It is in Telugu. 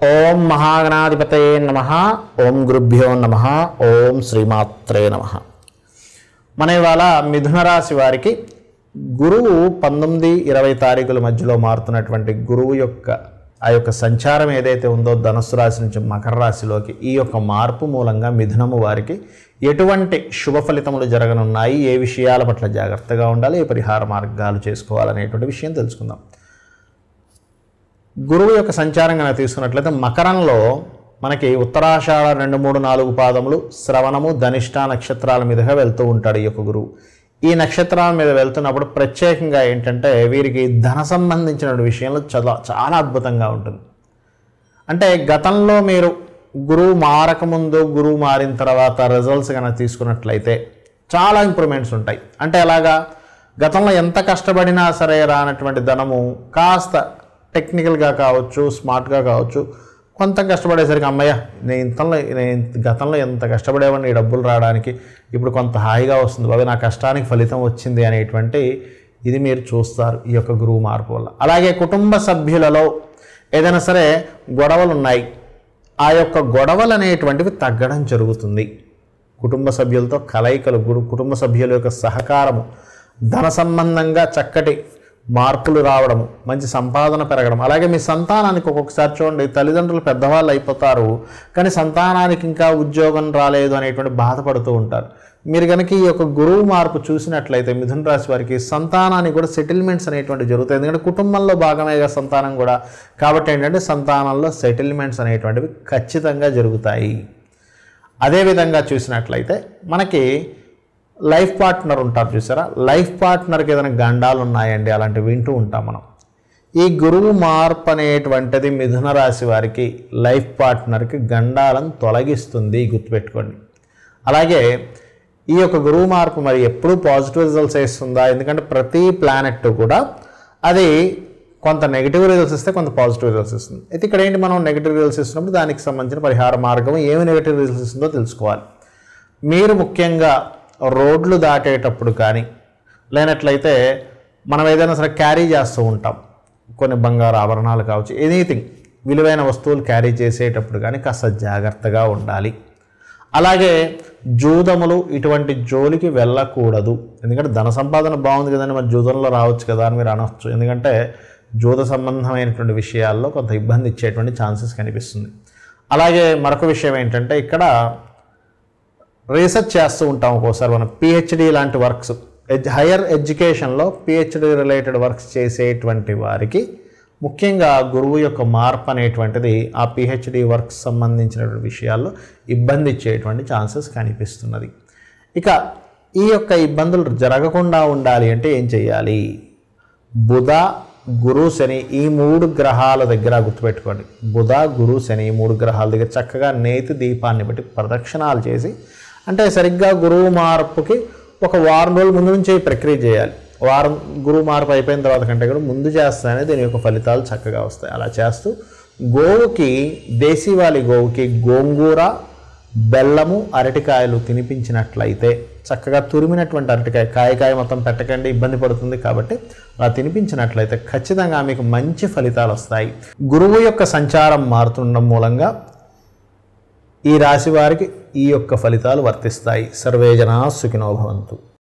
ఓం మహాగణాధిపతయే నమ ఓం గురుభ్యో నమ ఓం శ్రీమాత్రే నమ మన ఇవాళ మిథున రాశి వారికి గురువు పంతొమ్మిది ఇరవై తారీఖుల మధ్యలో మారుతున్నటువంటి గురువు యొక్క ఆ యొక్క సంచారం ఏదైతే ఉందో ధనుస్సు రాశి నుంచి మకర రాశిలోకి ఈ యొక్క మార్పు మూలంగా మిథునము వారికి ఎటువంటి శుభ ఫలితములు జరగనున్నాయి ఏ విషయాల పట్ల జాగ్రత్తగా ఉండాలి ఏ పరిహార మార్గాలు చేసుకోవాలనేటువంటి విషయం తెలుసుకుందాం గురువు యొక్క సంచారం కనుక తీసుకున్నట్లయితే మకరంలో మనకి ఉత్తరాషాఢ రెండు మూడు నాలుగు పాదములు శ్రవణము ధనిష్ట నక్షత్రాల మీదుగా వెళ్తూ ఉంటాడు ఈ యొక్క గురువు ఈ నక్షత్రాల మీద వెళ్తున్నప్పుడు ప్రత్యేకంగా ఏంటంటే వీరికి ధన సంబంధించిన విషయంలో చాలా చాలా అద్భుతంగా ఉంటుంది అంటే గతంలో మీరు గురువు మారకముందు గురువు మారిన తర్వాత రిజల్ట్స్ కనుక తీసుకున్నట్లయితే చాలా ఇంప్రూవ్మెంట్స్ ఉంటాయి అంటే ఎలాగా గతంలో ఎంత కష్టపడినా సరే రానటువంటి ధనము కాస్త టెక్నికల్గా కావచ్చు స్మార్ట్గా కావచ్చు కొంత కష్టపడేసరికి అమ్మయ్య నేను ఇంతలో నేను గతంలో ఎంత కష్టపడేవాడిని ఈ డబ్బులు రావడానికి ఇప్పుడు కొంత హాయిగా వస్తుంది బాబు నా కష్టానికి ఫలితం వచ్చింది అనేటువంటి ఇది మీరు చూస్తారు ఈ యొక్క గురువు మార్పు వల్ల అలాగే కుటుంబ సభ్యులలో ఏదైనా సరే గొడవలు ఉన్నాయి ఆ యొక్క గొడవలు అనేటువంటివి తగ్గడం జరుగుతుంది కుటుంబ సభ్యులతో కలయికలు గురు కుటుంబ సభ్యుల యొక్క సహకారము ధన సంబంధంగా చక్కటి మార్పులు రావడము మంచి సంపాదన పెరగడం అలాగే మీ సంతానానికి ఒక్కొక్కసారి చూడండి తల్లిదండ్రులు పెద్దవాళ్ళు అయిపోతారు కానీ సంతానానికి ఇంకా ఉద్యోగం రాలేదు అనేటువంటి బాధపడుతూ ఉంటారు మీరు కనుక ఈ యొక్క గురువు మార్పు చూసినట్లయితే మిథున రాశి వారికి సంతానానికి కూడా సెటిల్మెంట్స్ అనేటువంటి జరుగుతాయి ఎందుకంటే కుటుంబంలో భాగమేగా సంతానం కూడా కాబట్టి ఏంటంటే సంతానంలో సెటిల్మెంట్స్ అనేటువంటివి ఖచ్చితంగా జరుగుతాయి అదేవిధంగా చూసినట్లయితే మనకి లైఫ్ పార్ట్నర్ ఉంటారు చూసారా లైఫ్ పార్ట్నర్కి ఏదైనా గండాలు ఉన్నాయండి అలాంటివి వింటూ ఉంటాం మనం ఈ గురువు మార్పు అనేటువంటిది మిథున రాశి వారికి లైఫ్ పార్ట్నర్కి గండాలను తొలగిస్తుంది గుర్తుపెట్టుకోండి అలాగే ఈ యొక్క గురువు మార్పు మరి ఎప్పుడూ పాజిటివ్ రిజల్ట్స్ ఇస్తుందా ఎందుకంటే ప్రతి ప్లానెట్ కూడా అది కొంత నెగిటివ్ రిజల్ట్స్ ఇస్తే కొంత పాజిటివ్ రిజల్ట్స్ ఇస్తుంది అయితే ఇక్కడ ఏంటి మనం నెగిటివ్ రిజల్ట్స్ ఇస్తున్నప్పుడు దానికి సంబంధించిన పరిహార మార్గం ఏమి నెగిటివ్ రిజల్ట్స్ ఇస్తుందో తెలుసుకోవాలి మీరు ముఖ్యంగా రోడ్లు దాటేటప్పుడు కానీ లేనట్లయితే మనం ఏదైనా సరే క్యారీ చేస్తూ ఉంటాం కొన్ని బంగారు ఆభరణాలు కావచ్చు ఎనీథింగ్ విలువైన వస్తువులు క్యారీ చేసేటప్పుడు కానీ కాస్త జాగ్రత్తగా ఉండాలి అలాగే జూదములు ఇటువంటి జోలికి వెళ్ళకూడదు ఎందుకంటే ధన సంపాదన బాగుంది కదండి మరి జూదంలో రావచ్చు కదా అని మీరు అనవచ్చు ఎందుకంటే జూద సంబంధమైనటువంటి విషయాల్లో కొంత ఇబ్బంది ఇచ్చేటువంటి ఛాన్సెస్ కనిపిస్తుంది అలాగే మరొక విషయం ఏంటంటే ఇక్కడ రీసెర్చ్ చేస్తూ ఉంటాం ఒక్కోసారి మనం పిహెచ్డి లాంటి వర్క్స్ ఎడ్ హయ్యర్ ఎడ్యుకేషన్లో పిహెచ్డి రిలేటెడ్ వర్క్స్ చేసేటువంటి వారికి ముఖ్యంగా గురువు యొక్క మార్పు అనేటువంటిది ఆ పిహెచ్డి వర్క్స్ సంబంధించినటువంటి విషయాల్లో ఇబ్బంది ఇచ్చేటువంటి ఛాన్సెస్ కనిపిస్తున్నది ఇక ఈ యొక్క ఇబ్బందులు జరగకుండా ఉండాలి అంటే ఏం చేయాలి బుధ గురు శని ఈ మూడు గ్రహాల దగ్గర గుర్తుపెట్టుకోండి బుధ గురు శని ఈ మూడు గ్రహాల దగ్గర చక్కగా నేతి దీపాన్ని బట్టి ప్రదక్షిణాలు చేసి అంటే సరిగ్గా గురువు మార్పుకి ఒక వారం రోజుల ముందు నుంచి ఈ ప్రక్రియ చేయాలి వారం గురువు మార్పు అయిపోయిన తర్వాత కంటే కూడా ముందు చేస్తానే దీని యొక్క ఫలితాలు చక్కగా వస్తాయి అలా చేస్తూ గోవుకి దేశీవాలి గోవుకి గోంగూర బెల్లము అరటికాయలు తినిపించినట్లయితే చక్కగా తురిమినటువంటి అరటికాయ కాయకాయ మొత్తం పెట్టకండి ఇబ్బంది పడుతుంది కాబట్టి అలా తినిపించినట్లయితే ఖచ్చితంగా మీకు మంచి ఫలితాలు వస్తాయి గురువు యొక్క సంచారం మారుతుండడం మూలంగా ఈ రాశి వారికి ఈ యొక్క ఫలితాలు వర్తిస్తాయి సర్వేజనా సుఖినో భవంతు